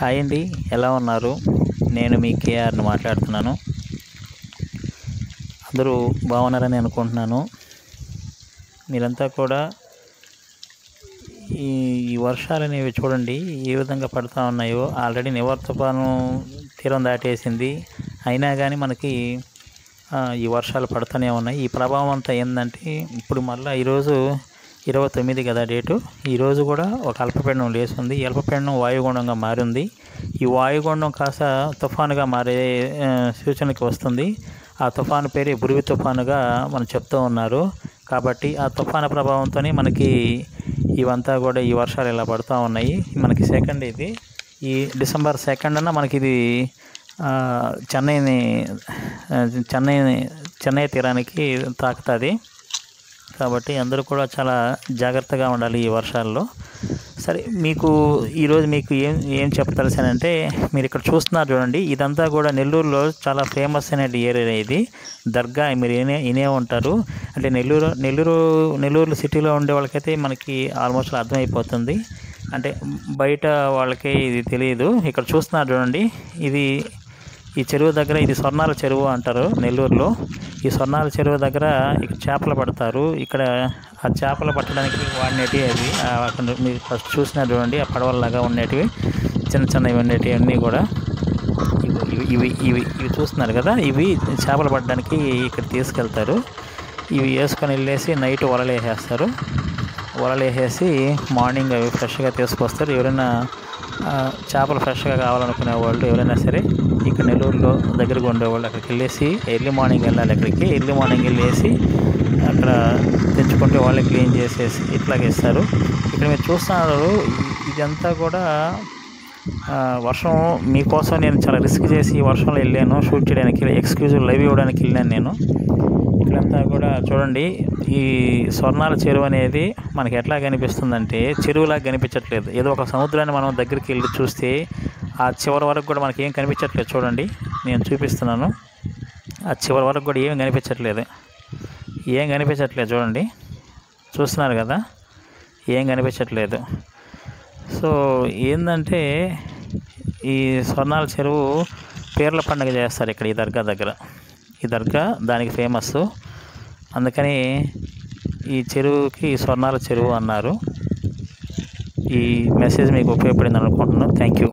hi అండి ఎలా ఉన్నారు నేను మీ కేఆర్ని మాట్లాడుతున్నాను అందరూ బాగున్నారని అనుకుంటున్నాను మీరంతా కూడా ఈ ఈ వర్షాలు అనేవి చూడండి ఏ విధంగా పడుతూ ఉన్నాయో ఆల్రెడీ నివర్ తుఫాను తీరం దాటేసింది అయినా కానీ మనకి ఆ, ఈ వర్షాలు పడుతూనే ఉన్నాయి ఈ ప్రభావం అంతా ఏంటంటే ఇప్పుడు మళ్ళీ ఈరోజు ఇరవై తొమ్మిది కదా డేటు ఈరోజు కూడా ఒక అల్పపీడనం లేస్తుంది ఈ అల్పపీడనం వాయుగుండంగా మారింది ఈ వాయుగుండం కాస్త తుఫానుగా మారే ఆ, సూచనకి వస్తుంది ఆ తుఫాను పేరు బురివి తుఫానుగా మనం చెప్తూ ఉన్నారు కాబట్టి ఆ తుఫాను ప్రభావంతోనే మనకి ఇవంతా కూడా ఈ వర్షాలు ఇలా పడుతూ ఉన్నాయి మనకి సెకండ్ ఇది ఈ డిసెంబర్ సెకండ్ అన్న మనకి ఇది ఆ, చెన్నైని ఆ, చెన్నై చెన్నై తీరానికి తాకుతుంది కాబట్టి అందరూ కూడా చాలా జాగ్రత్తగా ఉండాలి ఈ వర్షాల్లో సరే మీకు ఈరోజు మీకు ఏం ఏం చెప్పదలసానంటే మీరు ఇక్కడ చూస్తున్నారు చూడండి ఇదంతా కూడా నెల్లూరులో చాలా ఫేమస్ అయిన ఏరియా ఇది దర్గా మీరు ఇనే ఇనే ఉంటారు అంటే నెల్లూరు నెల్లూరు నెల్లూరు సిటీలో ఉండే వాళ్ళకైతే మనకి ఆల్మోస్ట్ అర్థమైపోతుంది అంటే బయట వాళ్ళకి ఇది తెలియదు ఇక్కడ చూస్తున్నారు చూడండి ఇది ఈ చెరువు దగ్గర ఇది స్వర్ణాల చెరువు అంటారు నెల్లూరులో ఈ స్వర్ణాల చెరువు దగ్గర ఇక్కడ చేపలు పడతారు ఇక్కడ ఆ చేపలు పట్టడానికి వాడినవి అవి ఆ అక్కడ మీరు ఫస్ట్ చూసినారు చూడండి ఆ పడవల్లాగా ఉండేటివి చిన్న చిన్నవి ఉండేటివి అన్నీ కూడా ఇవి ఇవి ఇవి ఇవి చూస్తున్నారు కదా ఇవి చేపలు పట్టడానికి ఇక్కడ తీసుకెళ్తారు ఇవి వేసుకొని వెళ్ళేసి నైట్ వలలు వేసేస్తారు వలలు వేసేసి మార్నింగ్ అవి ఫ్రెష్గా తీసుకొస్తారు ఎవరైనా ఆ, చేపలు ఫ్రెష్గా కావాలనుకునే వాళ్ళు ఎవరైనా సరే ఇక్కడ నెల్లూరులో దగ్గరగా ఉండేవాళ్ళు అక్కడికి వెళ్ళేసి ఎర్లీ మార్నింగ్ వెళ్ళాలి అక్కడికి ఎర్లీ మార్నింగ్ వెళ్ళేసి అక్కడ తెచ్చుకుంటే వాళ్ళే క్లీన్ చేసేసి ఇట్లాగే ఇస్తారు ఇక్కడ మీరు చూస్తున్నారు ఇ- ఇదంతా కూడా ఆ, వర్షం మీకోసం నేను చాలా రిస్క్ చేసి ఈ వర్షంలో వెళ్ళాను షూట్ చేయడానికి ఎక్స్క్యూజ్ లైవ్ ఇవ్వడానికి వెళ్ళాను నేను ఇక్కడంతా కూడా చూడండి ఈ స్వర్ణాల చెరువు అనేది మనకి ఎట్లా కనిపిస్తుందంటే చెరువులా కనిపించట్లేదు ఏదో ఒక సముద్రాన్ని మనం దగ్గరికి వెళ్ళి చూస్తే ఆ చివరి వరకు కూడా మనకి ఏం కనిపించట్లేదు చూడండి నేను చూపిస్తున్నాను ఆ చివరి వరకు కూడా ఏం కనిపించట్లేదు ఏం కనిపించట్లేదు చూడండి చూస్తున్నారు కదా ఏం కనిపించట్లేదు సో ఏంటంటే ఈ స్వర్ణాల చెరువు పీర్ల పండుగ చేస్తారు ఇక్కడ ఈ దర్గా దగ్గర ఈ దర్గా దానికి ఫేమస్ అందుకని ఈ చెరువుకి స్వర్ణాల చెరువు అన్నారు ఈ మెసేజ్ మీకు ఉపయోగపడింది అనుకుంటున్నాను థ్యాంక్ యూ